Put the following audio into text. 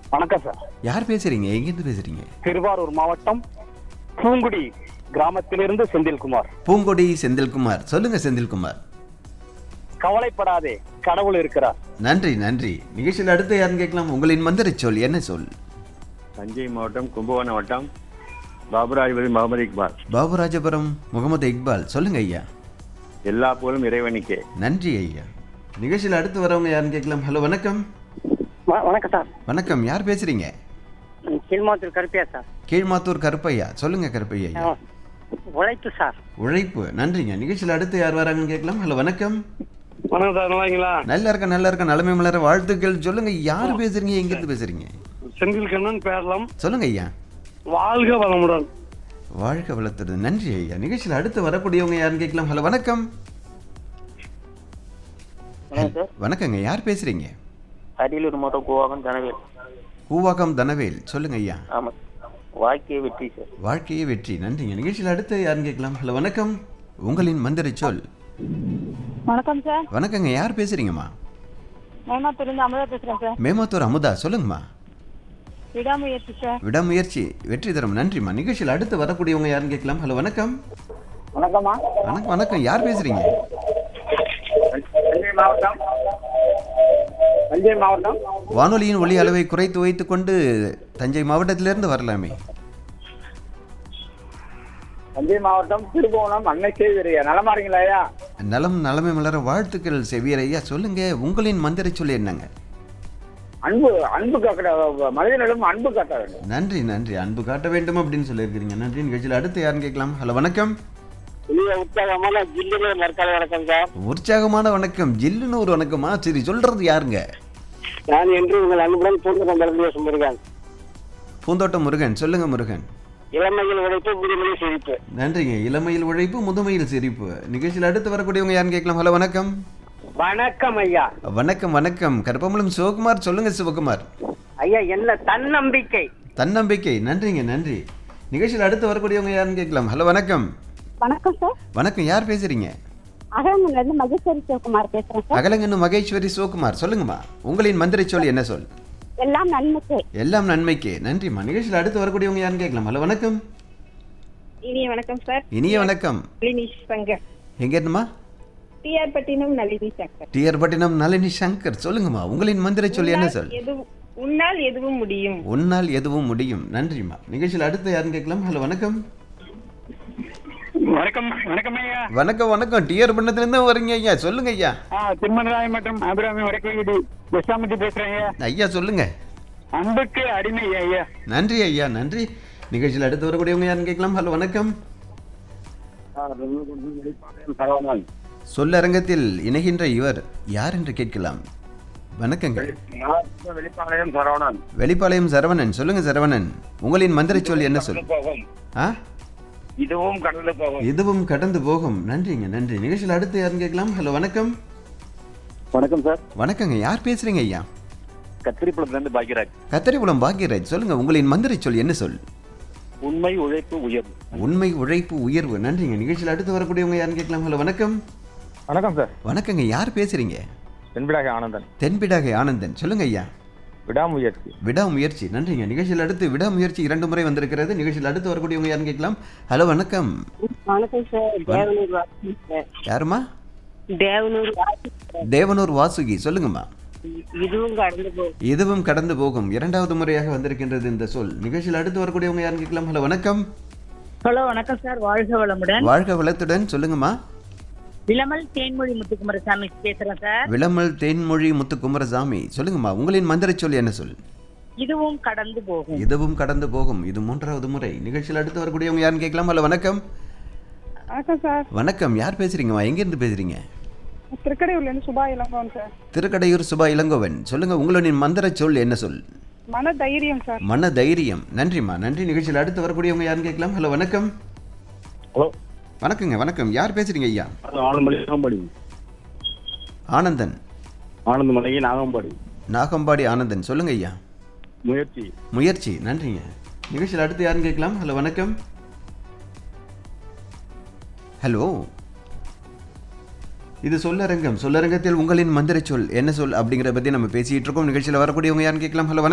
வணக்கம் சார் யார் பேசுறீங்க எங்கேருந்து பேசுறீங்க திருவாரூர் மாவட்டம் பூங்குடி கிராமத்திலிருந்து செந்தில்குமார் பூங்கொடி செந்தில்குமார் சொல்லுங்க செந்தில்குமார் கவலைப்படாதே கடவுள் இருக்கிறார் நன்றி நன்றி நிகழ்ச்சியில் அடுத்து யாருன்னு கேட்கலாம் உங்களின் மந்திர சொல் என்ன சொல் தஞ்சை மாவட்டம் கும்பகோணம் வட்டம் பாபுராஜபதி முகமது இக்பால் பாபுராஜபுரம் முகமது இக்பால் சொல்லுங்க ஐயா எல்லா புகழும் இறைவனுக்கே நன்றி ஐயா நிகழ்ச்சியில் அடுத்து வரவங்க யாருன்னு கேட்கலாம் ஹலோ வணக்கம் வணக்கம் சார் வணக்கம் யார் பேசுறீங்க கீழ்மாத்தூர் கருப்பியா சார் கீழ்மாத்தூர் கருப்பையா சொல்லுங்க கருப்பையா ஐயா உழைப்பு சார் உழைப்பு நன்றிங்க நிகழ்ச்சியில் அடுத்து யார் வராங்கன்னு கேட்கலாம் ஹலோ வணக்கம் வணக்கம் சார் நல்லாங்களா நல்லா இருக்க நல்லா இருக்க நலமை மலர வாழ்த்துக்கள் சொல்லுங்க யார் பேசுறீங்க எங்கிருந்து பேசுறீங்க செந்தில் கண்ணன் பேரலாம் சொல்லுங்க ஐயா வாழ்க வளமுடன் வாழ்க வளர்த்துறது நன்றி ஐயா நிகழ்ச்சியில் அடுத்து வரக்கூடியவங்க யாருன்னு கேட்கலாம் ஹலோ வணக்கம் வணக்கங்க யார் பேசுறீங்க அரியலூர் மாவட்டம் கோவாகம் தனவேல் கூவாக்கம் தனவேல் சொல்லுங்க ஐயா ஆமாம் வாழ்க்கையை வெற்றி சார் வாழ்க்கையே வெற்றி நன்றிங்க நிகழ்ச்சியில் அடுத்து யாருன்னு கேட்கலாம் ஹலோ வணக்கம் உங்களின் மந்திர சொல் வணக்கம் சார் வணக்கங்க யார் பேசுறீங்கம்மா மேமாத்தூர்லேருந்து அமுதா பேசுகிறேன் சார் மேமாத்தூர் அமுதா சொல்லுங்கம்மா விடாமுயற்சி சார் விடாமுயற்சி வெற்றி தரும் நன்றிம்மா நிகழ்ச்சியில் அடுத்து வரக்கூடியவங்க யாருன்னு கேட்கலாம் ஹலோ வணக்கம் வணக்கம்மா வணக்கம் வணக்கம் யார் பேசுறீங்க தஞ்சை மாவட்டம் தஞ்சை மாவட்டம் வானொலியின் ஒளி அளவை குறைத்து வைத்துக் கொண்டு தஞ்சை மாவட்டத்திலிருந்து வரலாமே தஞ்சை மாவட்டம் திருபுவனம் அன்னை செய்தியா நலமா இருக்கீங்களா ஐயா நலம் நலமை மலர வாழ்த்துக்கள் செவியர் ஐயா சொல்லுங்க உங்களின் மந்திர சொல் என்னங்க அன்பு அன்பு காட்ட மனிதனிடம் அன்பு காட்ட வேண்டும் நன்றி நன்றி அன்பு காட்ட வேண்டும் அப்படின்னு சொல்லியிருக்கிறீங்க நன்றி நிகழ்ச்சியில் அடுத்து யாருன்னு கேட்கலாம் ஹலோ வணக்கம் இனிய உற்சாகமான ஜில்லுமே மறுக்கால வணக்கம் சார் உற்சாகமான வணக்கம் ஜில்லுன்னு ஒரு வணக்கமா சரி சொல்றது யாருங்க நான் என்று உங்கள் அன்புடன் பூர்ண மருந்து முருகன் பூந்தோட்டம் முருகன் சொல்லுங்க முருகன் இளமையில் உழைப்பு முதுமொழி சிரிப்பு நன்றிங்க இளமையில் உழைப்பு முதுமையில் சிரிப்பு நிகழ்ச்சியில் அடுத்து வரக்கூடியவங்க யாருன்னு கேட்கலாம் ஹலோ வணக்கம் வணக்கம் ஐயா வணக்கம் வணக்கம் கருப்பம்பலம் சிவகுமார் சொல்லுங்க சிவகுமார் ஐயா என்ன தன்னம்பிக்கை தன்னம்பிக்கை நன்றிங்க நன்றி நிகழ்ச்சியில் அடுத்து வரக்கூடியவங்க யாருன்னு கேட்கலாம் ஹலோ வணக்கம் வணக்கம் சார் வணக்கம் யார் பேசுறீங்க அகமன்லேருந்து மகேஸ்வரி சிவகுமார் பேசுகிறேன் சார் அகலங்கன்னு மகேஸ்வரி சிவகுமார் சொல்லுங்கம்மா உங்களின் மந்திர சொல் என்ன சொல் எல்லாம் நன்மைக்கு எல்லாம் நன்மைக்கு நன்றிம்மா நிகழ்ச்சியில் அடுத்து வரக்கூடியவங்க யாருன்னு கேட்கலாம் ஹலோ வணக்கம் இனிய வணக்கம் சார் இனிய வணக்கம் நளினி சங்கர் எங்க இருந்துமா டிஆர் பட்டினம் நளினி சங்கர் டிஆர் பட்டினம் நளினி சங்கர் சொல்லுங்கம்மா உங்களின் மந்திர சொல் என்ன சொல் எதுவும் உன்னால் எதுவும் முடியும் உன்னால் எதுவும் முடியும் நன்றிம்மா நிகழ்ச்சியில் அடுத்து யாருன்னு கேட்கலாம் ஹலோ வணக்கம் வணக்கம் வணக்கம் ஐயா வணக்கம் வணக்கம் டிஆர் பட்டினத்துலேருந்து வரீங்க ஐயா சொல்லுங்க ஐயா ஆ திருமணராய் மற்றும் அபிராமி வடக்கு வீடு தசாமதி பேசுறேன் ஐயா ஐயா சொல்லுங்க அன்புக்கு அடிமை ஐயா நன்றி ஐயா நன்றி நிகழ்ச்சியில் அடுத்து வரக்கூடியவங்க யாருன்னு கேட்கலாம் ஹலோ வணக்கம் சொல்லரங்கத்தில் இணைகின்ற இவர் யார் என்று கேட்கலாம் வணக்கங்கள் வெளிப்பாளையம் சரவணன் வெளிப்பாளையம் சரவணன் சொல்லுங்க சரவணன் உங்களின் மந்திர சொல் என்ன சொல் போகும் ஆ இதுவும் கடந்து போகும் இதுவும் கடந்து போகும் நன்றிங்க நன்றி நிகழ்ச்சியில் அடுத்து யாருன்னு கேட்கலாம் ஹலோ வணக்கம் வணக்கம் சார் வணக்கங்க யார் பேசுறீங்க ஐயா கத்திரிப்புலத்துல இருந்து பாக்யராஜ் கத்தரிகுளம் பாக்யராஜ் சொல்லுங்க உங்களின் மந்திர சொல் என்ன சொல் உண்மை உழைப்பு உயர்வு உண்மை உழைப்பு உயர்வு நன்றிங்க நிகழ்ச்சியில் அடுத்து வரக்கூடியவங்க யாருன்னு கேட்கலாம் ஹலோ வணக்கம் வணக்கம் சார் வணக்கங்க யார் பேசுறீங்க தென்பிடாக ஆனந்தன் தென்பிடாகை ஆனந்தன் சொல்லுங்க ஐயா விடாமுயற்சி விடாமுயற்சி நன்றிங்க நிகழ்ச்சியில் அடுத்து விடாமுயற்சி இரண்டு முறை வந்திருக்கிறது நிகழ்ச்சியில் அடுத்து வரக்கூடியவங்க யாருன்னு கேட்கலாம் ஹலோ வணக்கம் வணக்கம் சார் தேவனூர் வாசுகி சார் யாருமா தேவனூர் தேவனூர் வாசுகி சொல்லுங்கம்மா இதுவும் கடந்து போகும் இதுவும் கடந்து போகும் இரண்டாவது முறையாக வந்திருக்கின்றது இந்த சொல் நிகழ்ச்சியில் அடுத்து வரக்கூடியவங்க யாருன்னு கேட்கலாம் ஹலோ வணக்கம் ஹலோ வணக்கம் சார் வாழ்க வளமுடன் வாழ்க வளத்துடன் சொல்லுங்கம்மா விளமல் தேன்மொழி முத்துக்குமாரசாமி பேசுறேன் சார் விளமல் தேன்மொழி முத்து குமரசாமி சொல்லுங்கம்மா உங்களின் மந்திர சொல் என்ன சொல் இதுவும் கடந்து போகும் இதுவும் கடந்து போகும் இது மூன்றாவது முறை நிகழ்ச்சியில் அடுத்து வரக்கூடியவங்க யாருன்னு கேட்கலாம் ஹலோ வணக்கம் வணக்கம் சார் வணக்கம் யார் பேசுறீங்கம்மா எங்கேருந்து பேசுறீங்க திருக்கடையூர்லேருந்து சுபா இளங்கோன் சார் திருக்கடையூர் சுபா இளங்கோவன் சொல்லுங்க உங்களின் மந்திர சொல் என்ன சொல் மன தைரியம் சார் மன தைரியம் நன்றிம்மா நன்றி நிகழ்ச்சியில் அடுத்து வரக்கூடியவங்க யாருன்னு கேட்கலாம் ஹலோ வணக்கம் ஹலோ வணக்கங்க வணக்கம் யார் பேசுறீங்க ஐயா ஆனந்தமலை நாகம்பாடி ஆனந்தன் ஆனந்தமலை நாகம்பாடி நாகம்பாடி ஆனந்தன் சொல்லுங்க ஐயா முயற்சி முயற்சி நன்றிங்க நிகழ்ச்சியில் அடுத்து யாருன்னு கேட்கலாம் ஹலோ வணக்கம் ஹலோ இது சொல்லரங்கம் சொல்லரங்கத்தில் உங்களின் மந்திர சொல் என்ன சொல் அப்படிங்கிற பற்றி நம்ம பேசிட்டு இருக்கோம் நிகழ்ச்சியில் வரக்கூடியவங்க யாருன்னு கேட்கலாம் ஹலோ வணக்கம்